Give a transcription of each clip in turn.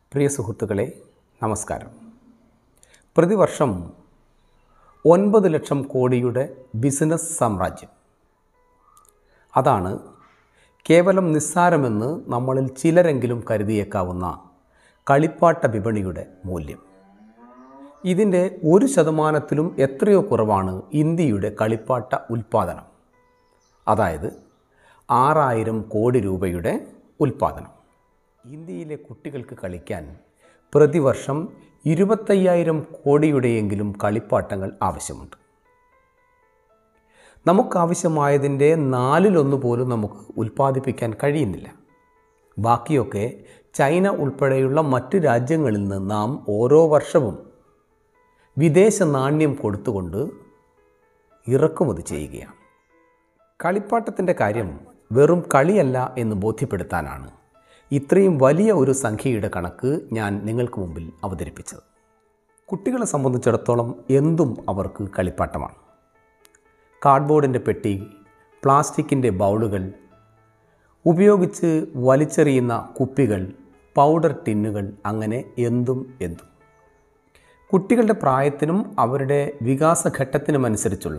പ്രിയ സുഹൃത്തുക്കളെ നമസ്കാരം പ്രതിവർഷം ഒൻപത് ലക്ഷം കോടിയുടെ ബിസിനസ് സാമ്രാജ്യം അതാണ് കേവലം നിസ്സാരമെന്ന് നമ്മളിൽ ചിലരെങ്കിലും കരുതിയേക്കാവുന്ന കളിപ്പാട്ട വിപണിയുടെ മൂല്യം ഇതിൻ്റെ ഒരു ശതമാനത്തിലും എത്രയോ കുറവാണ് ഇന്ത്യയുടെ കളിപ്പാട്ട ഉൽപ്പാദനം അതായത് ആറായിരം കോടി രൂപയുടെ ഉൽപ്പാദനം ഇന്ത്യയിലെ കുട്ടികൾക്ക് കളിക്കാൻ പ്രതിവർഷം ഇരുപത്തയ്യായിരം കോടിയുടെയെങ്കിലും കളിപ്പാട്ടങ്ങൾ ആവശ്യമുണ്ട് നമുക്കാവശ്യമായതിൻ്റെ നാലിലൊന്ന് പോലും നമുക്ക് ഉൽപ്പാദിപ്പിക്കാൻ കഴിയുന്നില്ല ബാക്കിയൊക്കെ ചൈന ഉൾപ്പെടെയുള്ള മറ്റു രാജ്യങ്ങളിൽ നിന്ന് നാം ഓരോ വർഷവും വിദേശ നാണ്യം കൊടുത്തുകൊണ്ട് ഇറക്കുമതി ചെയ്യുകയാണ് കളിപ്പാട്ടത്തിൻ്റെ കാര്യം വെറും കളിയല്ല എന്ന് ബോധ്യപ്പെടുത്താനാണ് ഇത്രയും വലിയ ഒരു സംഖ്യയുടെ കണക്ക് ഞാൻ നിങ്ങൾക്ക് മുമ്പിൽ അവതരിപ്പിച്ചത് കുട്ടികളെ സംബന്ധിച്ചിടത്തോളം എന്തും അവർക്ക് കളിപ്പാട്ടമാണ് കാർഡ്ബോർഡിൻ്റെ പെട്ടി പ്ലാസ്റ്റിക്കിൻ്റെ ബൗളുകൾ ഉപയോഗിച്ച് വലിച്ചെറിയുന്ന കുപ്പികൾ പൗഡർ ടിന്നുകൾ അങ്ങനെ എന്തും എന്തും കുട്ടികളുടെ പ്രായത്തിനും അവരുടെ വികാസഘട്ടത്തിനുമനുസരിച്ചുള്ള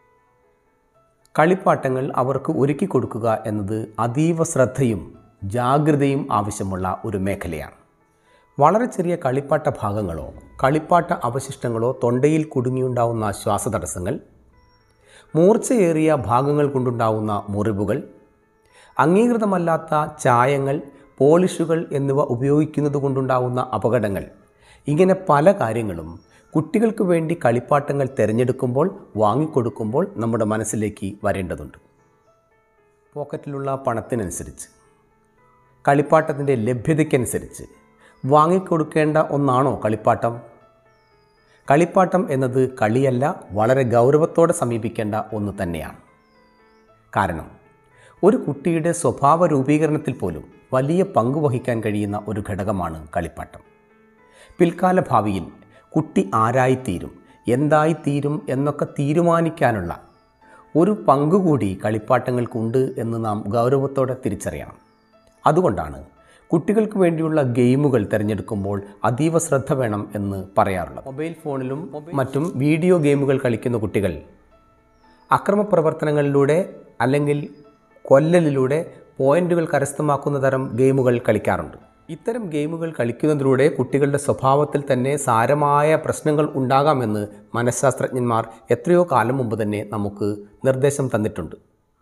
കളിപ്പാട്ടങ്ങൾ അവർക്ക് ഒരുക്കി കൊടുക്കുക എന്നത് അതീവ ശ്രദ്ധയും ജാഗ്രതയും ആവശ്യമുള്ള ഒരു മേഖലയാണ് വളരെ ചെറിയ കളിപ്പാട്ട ഭാഗങ്ങളോ കളിപ്പാട്ട അവശിഷ്ടങ്ങളോ തൊണ്ടയിൽ കുടുങ്ങിയുണ്ടാവുന്ന ശ്വാസതടസ്സങ്ങൾ മൂർച്ചയേറിയ ഭാഗങ്ങൾ കൊണ്ടുണ്ടാവുന്ന മുറിവുകൾ അംഗീകൃതമല്ലാത്ത ചായങ്ങൾ പോളിഷുകൾ എന്നിവ ഉപയോഗിക്കുന്നത് കൊണ്ടുണ്ടാവുന്ന അപകടങ്ങൾ ഇങ്ങനെ പല കാര്യങ്ങളും കുട്ടികൾക്ക് വേണ്ടി കളിപ്പാട്ടങ്ങൾ തിരഞ്ഞെടുക്കുമ്പോൾ വാങ്ങിക്കൊടുക്കുമ്പോൾ നമ്മുടെ മനസ്സിലേക്ക് വരേണ്ടതുണ്ട് പോക്കറ്റിലുള്ള പണത്തിനനുസരിച്ച് കളിപ്പാട്ടത്തിൻ്റെ ലഭ്യതയ്ക്കനുസരിച്ച് വാങ്ങിക്കൊടുക്കേണ്ട ഒന്നാണോ കളിപ്പാട്ടം കളിപ്പാട്ടം എന്നത് കളിയല്ല വളരെ ഗൗരവത്തോടെ സമീപിക്കേണ്ട ഒന്ന് തന്നെയാണ് കാരണം ഒരു കുട്ടിയുടെ സ്വഭാവ രൂപീകരണത്തിൽ പോലും വലിയ പങ്ക് വഹിക്കാൻ കഴിയുന്ന ഒരു ഘടകമാണ് കളിപ്പാട്ടം പിൽക്കാല ഭാവിയിൽ കുട്ടി ആരായിത്തീരും എന്തായിത്തീരും എന്നൊക്കെ തീരുമാനിക്കാനുള്ള ഒരു പങ്കുകൂടി കളിപ്പാട്ടങ്ങൾക്കുണ്ട് എന്ന് നാം ഗൗരവത്തോടെ തിരിച്ചറിയണം അതുകൊണ്ടാണ് കുട്ടികൾക്ക് വേണ്ടിയുള്ള ഗെയിമുകൾ തിരഞ്ഞെടുക്കുമ്പോൾ അതീവ ശ്രദ്ധ വേണം എന്ന് പറയാറുള്ളത് മൊബൈൽ ഫോണിലും മറ്റും വീഡിയോ ഗെയിമുകൾ കളിക്കുന്ന കുട്ടികൾ അക്രമപ്രവർത്തനങ്ങളിലൂടെ അല്ലെങ്കിൽ കൊല്ലലിലൂടെ പോയിന്റുകൾ കരസ്ഥമാക്കുന്ന തരം ഗെയിമുകൾ കളിക്കാറുണ്ട് ഇത്തരം ഗെയിമുകൾ കളിക്കുന്നതിലൂടെ കുട്ടികളുടെ സ്വഭാവത്തിൽ തന്നെ സാരമായ പ്രശ്നങ്ങൾ ഉണ്ടാകാമെന്ന് മനഃശാസ്ത്രജ്ഞന്മാർ എത്രയോ കാലം മുമ്പ് തന്നെ നമുക്ക് നിർദ്ദേശം തന്നിട്ടുണ്ട്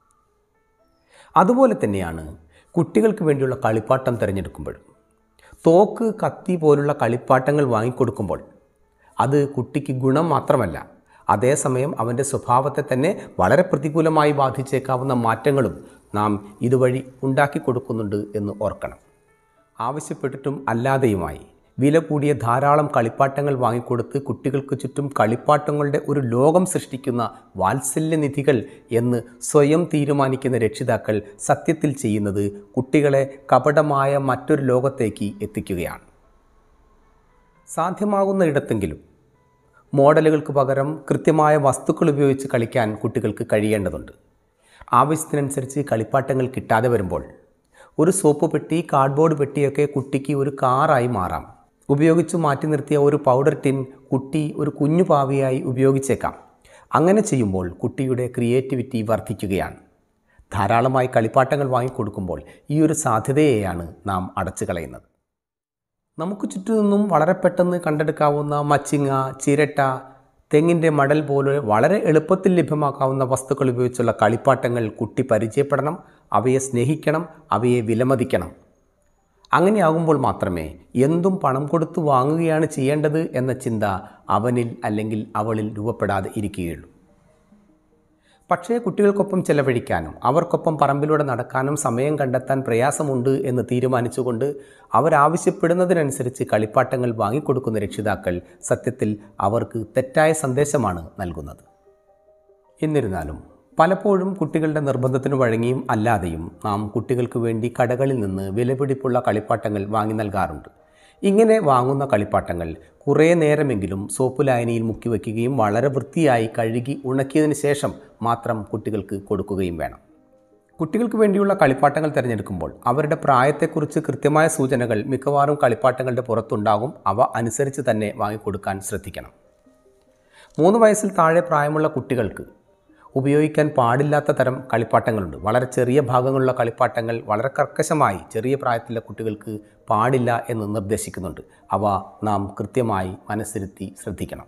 അതുപോലെ തന്നെയാണ് കുട്ടികൾക്ക് വേണ്ടിയുള്ള കളിപ്പാട്ടം തിരഞ്ഞെടുക്കുമ്പോഴും തോക്ക് കത്തി പോലുള്ള കളിപ്പാട്ടങ്ങൾ വാങ്ങിക്കൊടുക്കുമ്പോൾ അത് കുട്ടിക്ക് ഗുണം മാത്രമല്ല അതേസമയം അവൻ്റെ സ്വഭാവത്തെ തന്നെ വളരെ പ്രതികൂലമായി ബാധിച്ചേക്കാവുന്ന മാറ്റങ്ങളും നാം ഇതുവഴി ഉണ്ടാക്കി കൊടുക്കുന്നുണ്ട് എന്ന് ഓർക്കണം ആവശ്യപ്പെട്ടിട്ടും അല്ലാതെയുമായി വില കൂടിയ ധാരാളം കളിപ്പാട്ടങ്ങൾ വാങ്ങിക്കൊടുത്ത് കുട്ടികൾക്ക് ചുറ്റും കളിപ്പാട്ടങ്ങളുടെ ഒരു ലോകം സൃഷ്ടിക്കുന്ന വാത്സല്യനിധികൾ എന്ന് സ്വയം തീരുമാനിക്കുന്ന രക്ഷിതാക്കൾ സത്യത്തിൽ ചെയ്യുന്നത് കുട്ടികളെ കപടമായ മറ്റൊരു ലോകത്തേക്ക് എത്തിക്കുകയാണ് സാധ്യമാകുന്ന ഇടത്തെങ്കിലും മോഡലുകൾക്ക് പകരം കൃത്യമായ വസ്തുക്കൾ ഉപയോഗിച്ച് കളിക്കാൻ കുട്ടികൾക്ക് കഴിയേണ്ടതുണ്ട് ആവശ്യത്തിനനുസരിച്ച് കളിപ്പാട്ടങ്ങൾ കിട്ടാതെ വരുമ്പോൾ ഒരു സോപ്പ് പെട്ടി കാർഡ്ബോർഡ് പെട്ടിയൊക്കെ കുട്ടിക്ക് ഒരു കാറായി മാറാം ഉപയോഗിച്ച് മാറ്റി നിർത്തിയ ഒരു പൗഡർ ടിൻ കുട്ടി ഒരു കുഞ്ഞു പാവയായി ഉപയോഗിച്ചേക്കാം അങ്ങനെ ചെയ്യുമ്പോൾ കുട്ടിയുടെ ക്രിയേറ്റിവിറ്റി വർദ്ധിക്കുകയാണ് ധാരാളമായി കളിപ്പാട്ടങ്ങൾ വാങ്ങിക്കൊടുക്കുമ്പോൾ ഈ ഒരു സാധ്യതയെയാണ് നാം അടച്ചു കളയുന്നത് നമുക്ക് ചുറ്റുനിന്നും വളരെ പെട്ടെന്ന് കണ്ടെടുക്കാവുന്ന മച്ചിങ്ങ ചിരട്ട തെങ്ങിൻ്റെ മടൽ പോലെ വളരെ എളുപ്പത്തിൽ ലഭ്യമാക്കാവുന്ന വസ്തുക്കൾ ഉപയോഗിച്ചുള്ള കളിപ്പാട്ടങ്ങൾ കുട്ടി പരിചയപ്പെടണം അവയെ സ്നേഹിക്കണം അവയെ വിലമതിക്കണം അങ്ങനെയാകുമ്പോൾ മാത്രമേ എന്തും പണം കൊടുത്ത് വാങ്ങുകയാണ് ചെയ്യേണ്ടത് എന്ന ചിന്ത അവനിൽ അല്ലെങ്കിൽ അവളിൽ രൂപപ്പെടാതെ ഇരിക്കുകയുള്ളൂ പക്ഷേ കുട്ടികൾക്കൊപ്പം ചെലവഴിക്കാനും അവർക്കൊപ്പം പറമ്പിലൂടെ നടക്കാനും സമയം കണ്ടെത്താൻ പ്രയാസമുണ്ട് എന്ന് തീരുമാനിച്ചുകൊണ്ട് അവരാവശ്യപ്പെടുന്നതിനനുസരിച്ച് കളിപ്പാട്ടങ്ങൾ വാങ്ങിക്കൊടുക്കുന്ന രക്ഷിതാക്കൾ സത്യത്തിൽ അവർക്ക് തെറ്റായ സന്ദേശമാണ് നൽകുന്നത് എന്നിരുന്നാലും പലപ്പോഴും കുട്ടികളുടെ നിർബന്ധത്തിന് വഴങ്ങിയും അല്ലാതെയും നാം കുട്ടികൾക്ക് വേണ്ടി കടകളിൽ നിന്ന് വിലപിടിപ്പുള്ള കളിപ്പാട്ടങ്ങൾ വാങ്ങി നൽകാറുണ്ട് ഇങ്ങനെ വാങ്ങുന്ന കളിപ്പാട്ടങ്ങൾ കുറേ നേരമെങ്കിലും സോപ്പ് ലായനിയിൽ മുക്കി വയ്ക്കുകയും വളരെ വൃത്തിയായി കഴുകി ഉണക്കിയതിന് ശേഷം മാത്രം കുട്ടികൾക്ക് കൊടുക്കുകയും വേണം കുട്ടികൾക്ക് വേണ്ടിയുള്ള കളിപ്പാട്ടങ്ങൾ തിരഞ്ഞെടുക്കുമ്പോൾ അവരുടെ പ്രായത്തെക്കുറിച്ച് കൃത്യമായ സൂചനകൾ മിക്കവാറും കളിപ്പാട്ടങ്ങളുടെ പുറത്തുണ്ടാകും അവ അനുസരിച്ച് തന്നെ വാങ്ങിക്കൊടുക്കാൻ ശ്രദ്ധിക്കണം മൂന്ന് വയസ്സിൽ താഴെ പ്രായമുള്ള കുട്ടികൾക്ക് ഉപയോഗിക്കാൻ പാടില്ലാത്ത തരം കളിപ്പാട്ടങ്ങളുണ്ട് വളരെ ചെറിയ ഭാഗങ്ങളുള്ള കളിപ്പാട്ടങ്ങൾ വളരെ കർക്കശമായി ചെറിയ പ്രായത്തിലുള്ള കുട്ടികൾക്ക് പാടില്ല എന്ന് നിർദ്ദേശിക്കുന്നുണ്ട് അവ നാം കൃത്യമായി മനസ്സിരുത്തി ശ്രദ്ധിക്കണം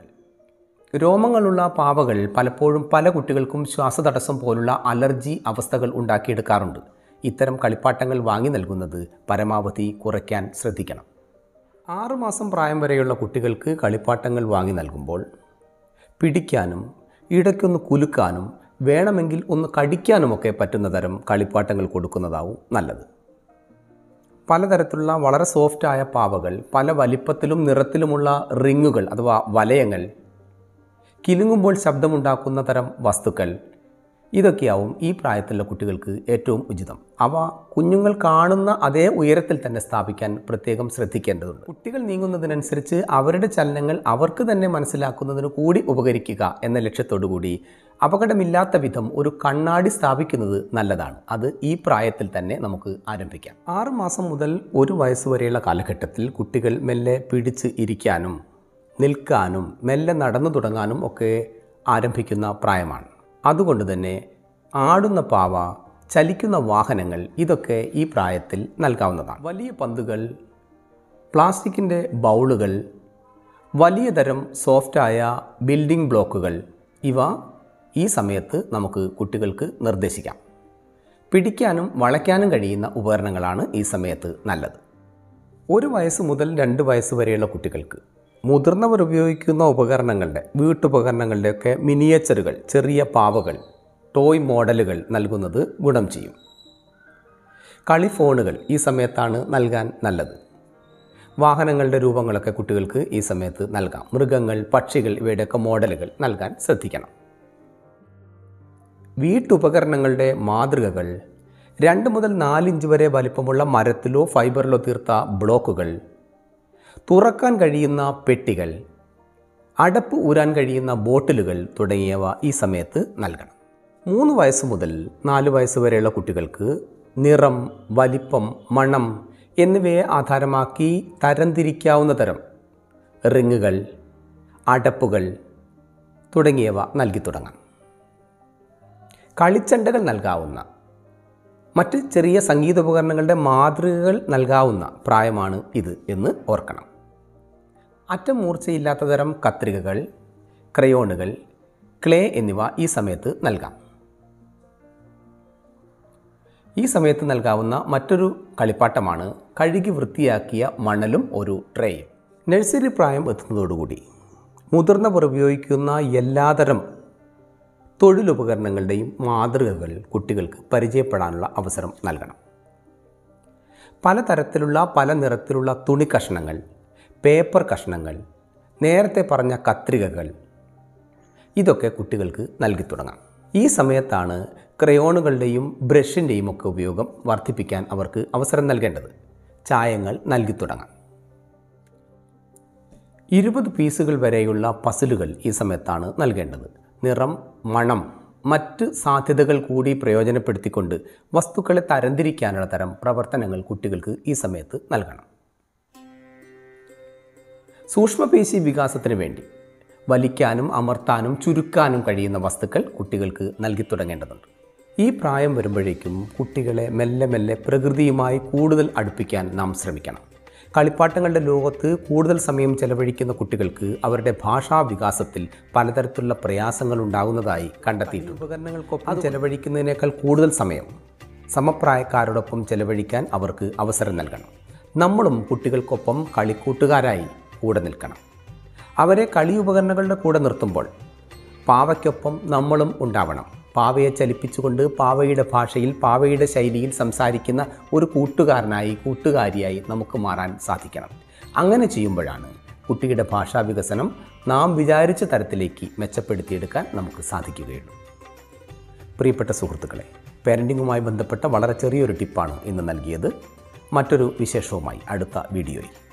രോമങ്ങളുള്ള പാവകൾ പലപ്പോഴും പല കുട്ടികൾക്കും ശ്വാസതടസ്സം പോലുള്ള അലർജി അവസ്ഥകൾ ഉണ്ടാക്കിയെടുക്കാറുണ്ട് ഇത്തരം കളിപ്പാട്ടങ്ങൾ വാങ്ങി നൽകുന്നത് പരമാവധി കുറയ്ക്കാൻ ശ്രദ്ധിക്കണം ആറുമാസം പ്രായം വരെയുള്ള കുട്ടികൾക്ക് കളിപ്പാട്ടങ്ങൾ വാങ്ങി നൽകുമ്പോൾ പിടിക്കാനും ഇടയ്ക്കൊന്ന് കുലുക്കാനും വേണമെങ്കിൽ ഒന്ന് കടിക്കാനുമൊക്കെ പറ്റുന്ന തരം കളിപ്പാട്ടങ്ങൾ കൊടുക്കുന്നതാവും നല്ലത് പലതരത്തിലുള്ള വളരെ സോഫ്റ്റായ പാവകൾ പല വലിപ്പത്തിലും നിറത്തിലുമുള്ള റിങ്ങുകൾ അഥവാ വലയങ്ങൾ കിലുങ്ങുമ്പോൾ ശബ്ദമുണ്ടാക്കുന്ന തരം വസ്തുക്കൾ ഇതൊക്കെയാവും ഈ പ്രായത്തിലുള്ള കുട്ടികൾക്ക് ഏറ്റവും ഉചിതം അവ കുഞ്ഞുങ്ങൾ കാണുന്ന അതേ ഉയരത്തിൽ തന്നെ സ്ഥാപിക്കാൻ പ്രത്യേകം ശ്രദ്ധിക്കേണ്ടതുണ്ട് കുട്ടികൾ നീങ്ങുന്നതിനനുസരിച്ച് അവരുടെ ചലനങ്ങൾ അവർക്ക് തന്നെ മനസ്സിലാക്കുന്നതിന് കൂടി ഉപകരിക്കുക എന്ന ലക്ഷ്യത്തോടു കൂടി അപകടമില്ലാത്ത വിധം ഒരു കണ്ണാടി സ്ഥാപിക്കുന്നത് നല്ലതാണ് അത് ഈ പ്രായത്തിൽ തന്നെ നമുക്ക് ആരംഭിക്കാം ആറ് മാസം മുതൽ ഒരു വയസ്സ് വരെയുള്ള കാലഘട്ടത്തിൽ കുട്ടികൾ മെല്ലെ പിടിച്ച് ഇരിക്കാനും നിൽക്കാനും മെല്ലെ നടന്നു തുടങ്ങാനും ഒക്കെ ആരംഭിക്കുന്ന പ്രായമാണ് അതുകൊണ്ട് തന്നെ ആടുന്ന പാവ ചലിക്കുന്ന വാഹനങ്ങൾ ഇതൊക്കെ ഈ പ്രായത്തിൽ നൽകാവുന്നതാണ് വലിയ പന്തുകൾ പ്ലാസ്റ്റിക്കിൻ്റെ ബൗളുകൾ വലിയ തരം സോഫ്റ്റായ ബിൽഡിംഗ് ബ്ലോക്കുകൾ ഇവ ഈ സമയത്ത് നമുക്ക് കുട്ടികൾക്ക് നിർദ്ദേശിക്കാം പിടിക്കാനും വളയ്ക്കാനും കഴിയുന്ന ഉപകരണങ്ങളാണ് ഈ സമയത്ത് നല്ലത് ഒരു വയസ്സ് മുതൽ രണ്ട് വയസ്സ് വരെയുള്ള കുട്ടികൾക്ക് മുതിർന്നവർ ഉപയോഗിക്കുന്ന ഉപകരണങ്ങളുടെ വീട്ടുപകരണങ്ങളുടെയൊക്കെ മിനിയേച്ചറുകൾ ചെറിയ പാവകൾ ടോയ് മോഡലുകൾ നൽകുന്നത് ഗുണം ചെയ്യും കളിഫോണുകൾ ഈ സമയത്താണ് നൽകാൻ നല്ലത് വാഹനങ്ങളുടെ രൂപങ്ങളൊക്കെ കുട്ടികൾക്ക് ഈ സമയത്ത് നൽകാം മൃഗങ്ങൾ പക്ഷികൾ ഇവയുടെയൊക്കെ മോഡലുകൾ നൽകാൻ ശ്രദ്ധിക്കണം വീട്ടുപകരണങ്ങളുടെ മാതൃകകൾ രണ്ട് മുതൽ നാലിഞ്ച് വരെ വലിപ്പമുള്ള മരത്തിലോ ഫൈബറിലോ തീർത്ത ബ്ലോക്കുകൾ തുറക്കാൻ കഴിയുന്ന പെട്ടികൾ അടപ്പ് ഊരാൻ കഴിയുന്ന ബോട്ടിലുകൾ തുടങ്ങിയവ ഈ സമയത്ത് നൽകണം മൂന്ന് വയസ്സ് മുതൽ നാല് വയസ്സ് വരെയുള്ള കുട്ടികൾക്ക് നിറം വലിപ്പം മണം എന്നിവയെ ആധാരമാക്കി തരംതിരിക്കാവുന്ന തരം റിങ്ങുകൾ അടപ്പുകൾ തുടങ്ങിയവ നൽകി തുടങ്ങാം കളിച്ചണ്ടകൾ നൽകാവുന്ന മറ്റ് ചെറിയ സംഗീതോപകരണങ്ങളുടെ മാതൃകകൾ നൽകാവുന്ന പ്രായമാണ് ഇത് എന്ന് ഓർക്കണം അറ്റം മൂർച്ചയില്ലാത്ത തരം കത്രികകൾ ക്രയോണുകൾ ക്ലേ എന്നിവ ഈ സമയത്ത് നൽകാം ഈ സമയത്ത് നൽകാവുന്ന മറ്റൊരു കളിപ്പാട്ടമാണ് കഴുകി വൃത്തിയാക്കിയ മണലും ഒരു ട്രേയും നഴ്സറി പ്രായം എത്തുന്നതോടുകൂടി മുതിർന്നവർ ഉപയോഗിക്കുന്ന എല്ലാതരം തൊഴിലുപകരണങ്ങളുടെയും മാതൃകകൾ കുട്ടികൾക്ക് പരിചയപ്പെടാനുള്ള അവസരം നൽകണം പലതരത്തിലുള്ള പല നിറത്തിലുള്ള തുണി കഷ്ണങ്ങൾ പേപ്പർ കഷ്ണങ്ങൾ നേരത്തെ പറഞ്ഞ കത്രികകൾ ഇതൊക്കെ കുട്ടികൾക്ക് നൽകി തുടങ്ങാം ഈ സമയത്താണ് ക്രയോണുകളുടെയും ബ്രഷിൻ്റെയും ഒക്കെ ഉപയോഗം വർദ്ധിപ്പിക്കാൻ അവർക്ക് അവസരം നൽകേണ്ടത് ചായങ്ങൾ നൽകി തുടങ്ങാം ഇരുപത് പീസുകൾ വരെയുള്ള പസിലുകൾ ഈ സമയത്താണ് നൽകേണ്ടത് നിറം മണം മറ്റ് സാധ്യതകൾ കൂടി പ്രയോജനപ്പെടുത്തിക്കൊണ്ട് വസ്തുക്കളെ തരംതിരിക്കാനുള്ള തരം പ്രവർത്തനങ്ങൾ കുട്ടികൾക്ക് ഈ സമയത്ത് നൽകണം സൂക്ഷ്മപേശി വികാസത്തിന് വേണ്ടി വലിക്കാനും അമർത്താനും ചുരുക്കാനും കഴിയുന്ന വസ്തുക്കൾ കുട്ടികൾക്ക് നൽകി തുടങ്ങേണ്ടതുണ്ട് ഈ പ്രായം വരുമ്പോഴേക്കും കുട്ടികളെ മെല്ലെ മെല്ലെ പ്രകൃതിയുമായി കൂടുതൽ അടുപ്പിക്കാൻ നാം ശ്രമിക്കണം കളിപ്പാട്ടങ്ങളുടെ ലോകത്ത് കൂടുതൽ സമയം ചെലവഴിക്കുന്ന കുട്ടികൾക്ക് അവരുടെ ഭാഷാ വികാസത്തിൽ പലതരത്തിലുള്ള പ്രയാസങ്ങൾ ഉണ്ടാകുന്നതായി കണ്ടെത്തിയിട്ടുണ്ട് ഉപകരണങ്ങൾക്കൊപ്പം ചെലവഴിക്കുന്നതിനേക്കാൾ കൂടുതൽ സമയം സമപ്രായക്കാരോടൊപ്പം ചെലവഴിക്കാൻ അവർക്ക് അവസരം നൽകണം നമ്മളും കുട്ടികൾക്കൊപ്പം കളിക്കൂട്ടുകാരായി കൂടെ നിൽക്കണം അവരെ കളി ഉപകരണങ്ങളുടെ കൂടെ നിർത്തുമ്പോൾ പാവയ്ക്കൊപ്പം നമ്മളും ഉണ്ടാവണം പാവയെ ചലിപ്പിച്ചുകൊണ്ട് പാവയുടെ ഭാഷയിൽ പാവയുടെ ശൈലിയിൽ സംസാരിക്കുന്ന ഒരു കൂട്ടുകാരനായി കൂട്ടുകാരിയായി നമുക്ക് മാറാൻ സാധിക്കണം അങ്ങനെ ചെയ്യുമ്പോഴാണ് കുട്ടിയുടെ ഭാഷാ വികസനം നാം വിചാരിച്ച തരത്തിലേക്ക് മെച്ചപ്പെടുത്തിയെടുക്കാൻ നമുക്ക് സാധിക്കുകയുള്ളൂ പ്രിയപ്പെട്ട സുഹൃത്തുക്കളെ പാരൻറ്റിങ്ങുമായി ബന്ധപ്പെട്ട വളരെ ചെറിയൊരു ടിപ്പാണ് ഇന്ന് നൽകിയത് മറ്റൊരു വിശേഷവുമായി അടുത്ത വീഡിയോയിൽ